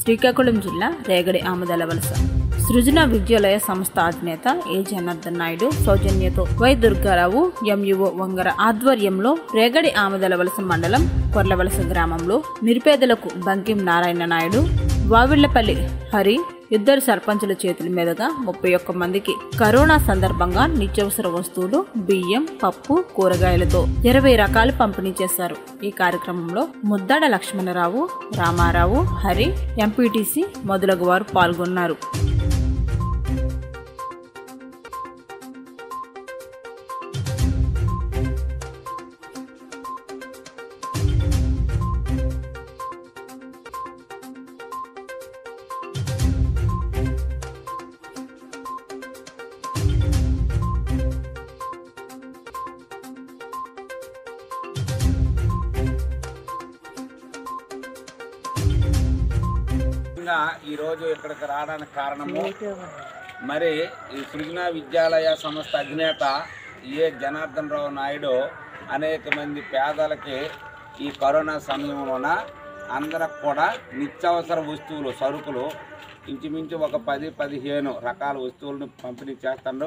శ్రీకాకుళం జిల్లా రేగడి ఆమదల వలస సృజన విద్యాలయ సంస్థ అధినేత ఏ జనార్దన్ నాయుడు సౌజన్యతో వై దుర్గారావు ఎంయుఓ వంగర ఆధ్వర్యంలో రేగడి ఆమదల వలస మండలం కొర్లవలస గ్రామంలో నిరుపేదలకు బంకిం నారాయణ నాయుడు వావిళ్లపల్లి హరి ఇద్దరు సర్పంచుల చేతుల మీదుగా ముప్పై ఒక్క మందికి కరోనా సందర్భంగా నిత్యావసర వస్తువులు బియ్యం పప్పు కూరగాయలతో ఇరవై రకాలు పంపిణీ చేశారు ఈ కార్యక్రమంలో ముద్దాడ లక్ష్మణరావు రామారావు హరి ఎంపీటీసీ మొదలగు వారు పాల్గొన్నారు ముఖ్యంగా ఈరోజు ఇక్కడికి రావడానికి కారణము మరి ఈ సృజన విద్యాలయ సంస్థ అధినేత ఏ జనార్దన్ రావు నాయుడు అనేక మంది పేదలకి ఈ కరోనా సమయంలోన అందరికి కూడా నిత్యావసర వస్తువులు సరుకులు ఇంచుమించు ఒక పది పదిహేను రకాల వస్తువులను పంపిణీ చేస్తాడు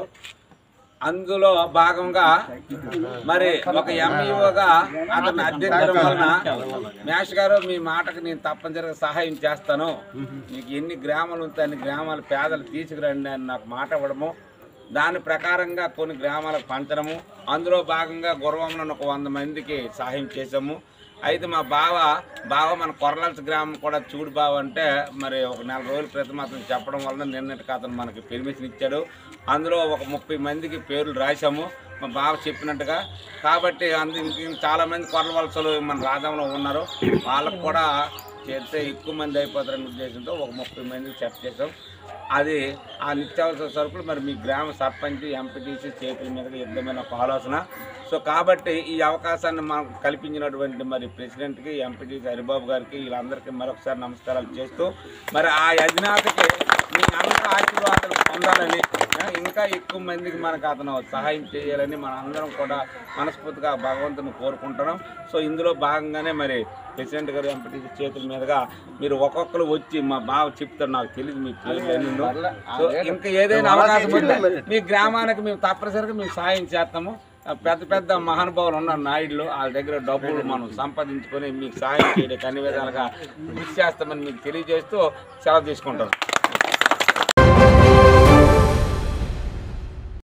అందులో భాగంగా మరి ఒక ఎంఈఓగా అతను అధ్యక్షించడం వలన మేష్ గారు మీ మాటకు నేను తప్పనిసరిగా సహాయం చేస్తాను మీకు ఎన్ని గ్రామాలు ఉంటే అన్ని గ్రామాల పేదలు తీసుకురండి అని నాకు మాట ఇవ్వడము దాని ప్రకారంగా కొన్ని గ్రామాలకు పంచడము అందులో భాగంగా గుర్వంలో ఒక వంద మందికి సహాయం చేసాము అయితే మా బావ బావ మన కొరలల్స్ గ్రామం కూడా చూడు బావ అంటే మరి ఒక నెల రోజుల క్రితం అతను చెప్పడం వలన నిన్నటికి అతను మనకి పెర్మిషన్ ఇచ్చాడు అందులో ఒక ముప్పై మందికి పేర్లు రాశాము మా బావ చెప్పినట్టుగా కాబట్టి అందు ఇంక చాలా మంది కొరల వలసలు మన రాధంలో ఉన్నారు వాళ్ళకు కూడా చేస్తే ఎక్కువ మంది అయిపోతారనే ఉద్దేశంతో ఒక ముప్పై మందికి సెట్ చేసాం అది ఆ నిత్యావసర సరుకులు మరి మీ గ్రామ సర్పంచ్ ఎంపీటీసీ చేతుల మీదుగా యుద్ధమైన ఒక ఆలోచన సో కాబట్టి ఈ అవకాశాన్ని మనకు కల్పించినటువంటి మరి ప్రెసిడెంట్కి ఎంపీటీసీ హరిబాబు గారికి వీళ్ళందరికీ మరొకసారి నమస్కారాలు చేస్తూ మరి ఆ అధినేతకి మీ అందరూ ఆశీర్వాదాలు పొందాలని ఆ, ఇంకా ఎక్కువ మందికి మనకు అతను సహాయం చేయాలని మన అందరం కూడా మనస్ఫూర్తిగా భగవంతుని కోరుకుంటున్నాం సో ఇందులో భాగంగానే మరి ప్రెసిడెంట్ గారు ఎంపీటీసీ చేతుల మీదుగా మీరు ఒక్కొక్కరు వచ్చి మా బావ చెప్తారు నాకు తెలియదు మీ పేర్లు ఎన్నో. సో ఇంకా ఏదైనా అవకాశం ఉంటే మీ గ్రామానికి మేము తప్పనిసరిగా మేము సాయం చేస్తాము ఆ, పెద్ద పెద్ద మహానుభావులు ఉన్నారు నాయుడులు వాళ్ళ దగ్గర డబ్బులు మనం సంపాదించుకొని మీకు సాయం చేయడానికి అన్ని విధాలుగా కృషి చేస్తామని మీకు తెలియజేస్తూ సెలవు తీసుకుంటాం